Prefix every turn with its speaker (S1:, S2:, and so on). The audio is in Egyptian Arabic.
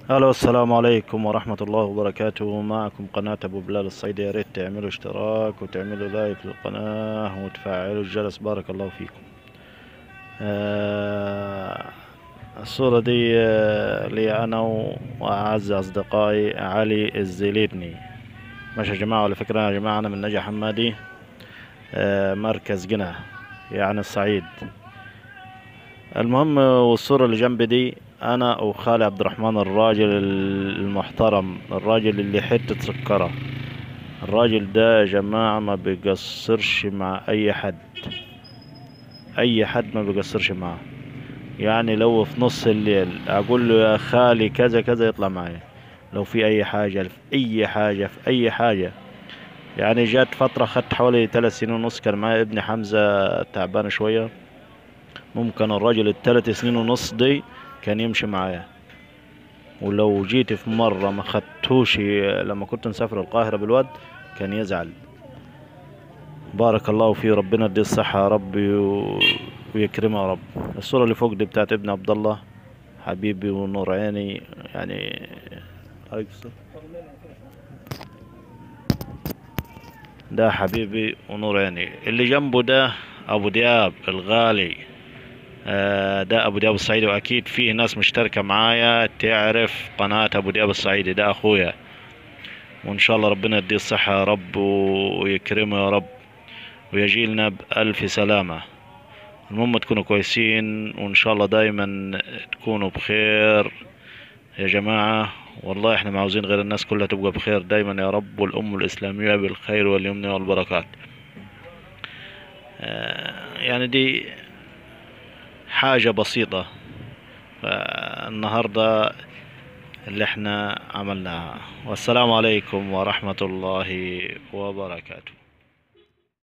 S1: الو السلام عليكم ورحمة الله وبركاته معكم قناة ابو بلال الصيدي يا ريت تعملوا اشتراك وتعملوا لايك للقناة وتفعلوا الجرس بارك الله فيكم آه الصورة دي آه، لي انا واعز اصدقائي علي الزليبني ماشي يا جماعة على فكرة يا جماعة انا من نجع حمادي آه مركز جنة يعني الصعيد المهم والصورة اللي جنبي دي انا وخالي عبد الرحمن الراجل المحترم الراجل اللي حتة سكرة الراجل ده يا جماعة ما بيقصرش مع اي حد اي حد ما بيقصرش معاه يعني لو في نص الليل اقول له يا خالي كذا كذا يطلع معايا لو في اي حاجة في اي حاجة في اي حاجة يعني جات فترة خدت حوالي ثلاث سنين ونص كان معايا ابني حمزة تعبان شوية ممكن الراجل الثلاث سنين ونص دي كان يمشي معايا ولو جيت في مرة ما خدتوش لما كنت مسافر القاهرة بالواد كان يزعل بارك الله فيه ربنا يديه الصحة يا رب و- ويكرمه يا رب الصورة اللي فوق دي بتاعت ابن عبد الله حبيبي ونور عيني يعني عليك السلام. ده حبيبي ونور عيني اللي جنبه ده ابو دياب الغالي آه، ده ابو دياب الصعيدي واكيد فيه ناس مشتركه معايا تعرف قناه ابو دياب الصعيدي ده اخويا وان شاء الله ربنا يديه الصحه يا رب و- ويكرمه يا رب ويجيلنا بألف سلامة المهم تكونوا كويسين وإن شاء الله دايما تكونوا بخير يا جماعة والله احنا ما عاوزين غير الناس كلها تبقى بخير دايما يا رب والأمة الإسلامية بالخير واليمن والبركات آه، يعني دي حاجة بسيطة النهاردة اللي احنا عملناها والسلام عليكم ورحمة الله وبركاته